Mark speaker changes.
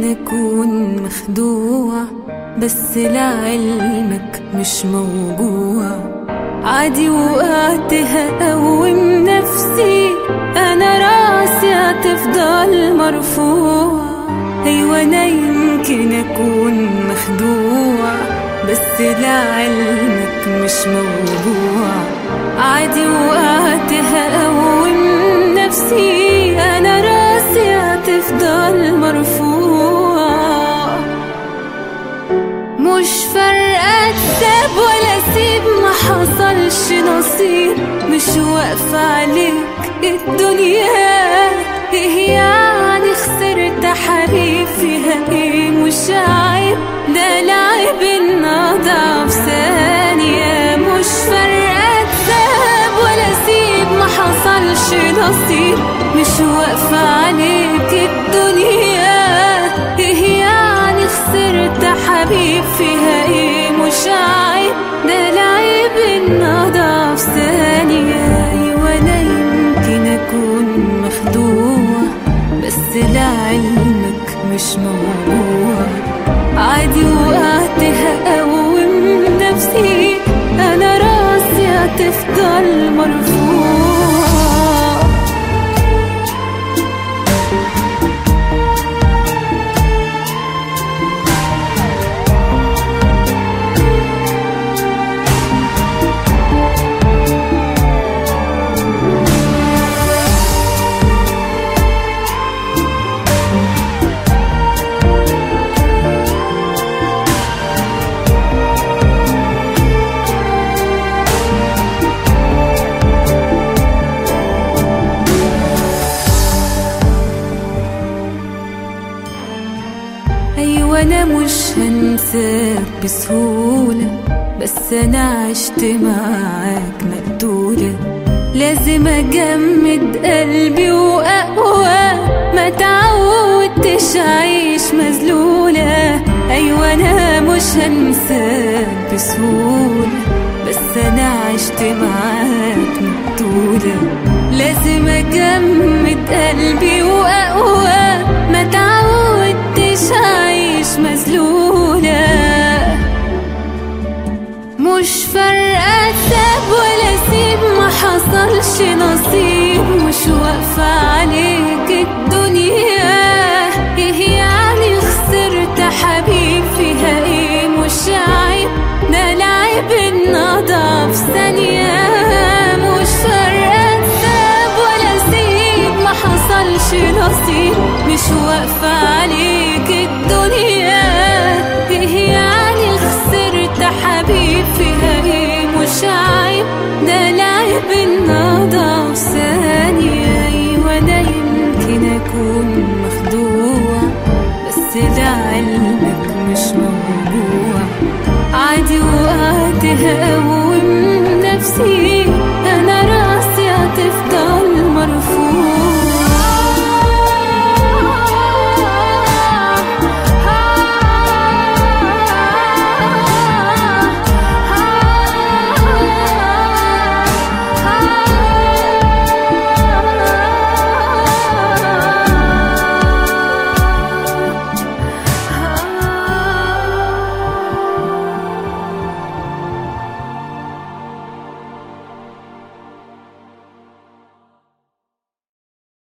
Speaker 1: يمكن أكون مخدوع بس لعلمك مش موجوع عادي وقعت هقوم نفسي أنا راسي هتفضل مرفوع أيوة أنا يمكن أكون مخدوع بس لعلمك مش موجوع عادي وقعت هقوم نفسي أنا راسي هتفضل مرفوع مش فارقة تساب ولا سيب ما حصلش نصيب مش واقفة عليك الدنيا ايه يعني خسرت حبيب فيها ايه مش عيب ده العيب ان اضعف ثانية مش فارقة تساب ولا سيب ما حصلش نصيب مش واقفة عليك الدنيا ايه يعني خسرت حبيب فيها ايه مش عيب ده العيب ان اضعف ثانية ايوه انا يمكن اكون مخدوع بس لعلمك مش موجوع عادي وقعت هقوم نفسي انا راسي هتفضل مرفوع أيوة أنا مش هنساك بسهولة بس أنا عشت معاك مقتولة لازم أجمد قلبي وأقوى ما تعودتش أعيش مذلولة أيوة أنا مش هنساك بسهولة بس أنا عشت معاك مقتولة لازم أجمد قلبي وأقوى ما تعودتش أعيش مذلولة مش فارقة ساب ولا سيب ما حصلش نصيب مش واقفة عليك الدنيا ايه يعني خسرت حبيب فيها ايه مش عيب ده العيب ان اضعف ثانية مش فارقة ساب ولا سيب ما حصلش نصيب مش واقفة عليك الدنيا ايه يعني خسرت حبيب فيها ايه مش عيب ده العيب ان اضعف ثانية ايوه انا يمكن اكون مخدوع بس لعلمك مش موجوع عادي وقعت هقوم نفسي